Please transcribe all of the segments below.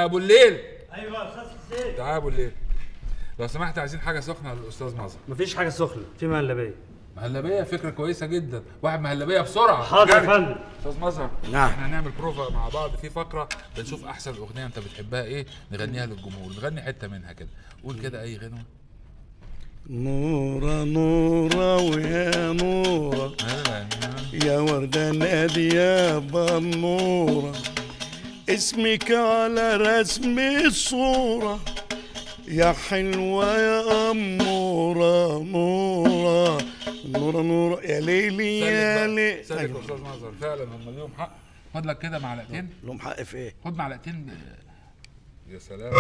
ابو الليل ايوه يا استاذ حسين تعال يا ابو الليل لو سمحت عايزين حاجه سخنه للاستاذ مظهر مفيش حاجه سخنه في مهلبيه مهلبيه فكره كويسه جدا واحد مهلبيه بسرعه حاضر يا جري. فندم استاذ مظهر نعم. احنا هنعمل بروفا مع بعض في فقره بنشوف احسن اغنيه انت بتحبها ايه نغنيها للجمهور نغني حته منها كده قول كده اي غنوه نورة نورة ويا نورة يا وردة نادي يا بنورة اسمك على رسم الصورة يا حلوة يا أمورة نورة نورة نورة يا ليلي يا ليلي سالك يا استاذ مظهر فعلا هم ليهم حق خد لك كده معلقتين لهم حق في ايه؟ خد معلقتين يا سلام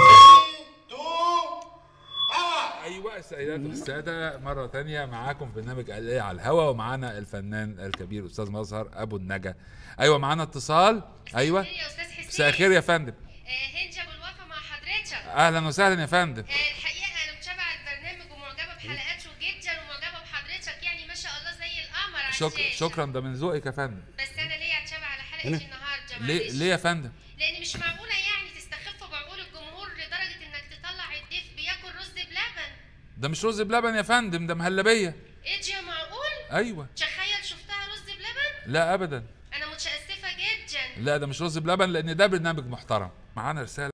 ايوه السيدات والساده مره تانية معاكم في برنامج الايه على الهوا ومعانا الفنان الكبير استاذ مظهر ابو النجا ايوه معانا اتصال ايوه يا استاذ حسين مساء الخير يا فندم آه، هند ابو الوفا مع حضرتك اهلا وسهلا يا فندم آه، الحقيقه انا متابعه البرنامج ومعجبه بحلقاته جدا ومعجبه بحضرتك يعني ما شاء الله زي القمر على شك... الشاشة. شكرا ده من ذوقك يا فندم بس انا ليه اتابع على حلقه النهارده ليه معلش. ليه يا فندم لان مش معقوله يعني تستخف بعقول الجمهور لدرجه انك تطلع الضيف بياكل رز بلبن ده مش رز بلبن يا فندم ده مهلبيه ايه دي يا معقول ايوه تخيل شفتها رز بلبن لا ابدا انا متاسفه جدا لا ده مش رز بلبن لان ده برنامج محترم معانا رساله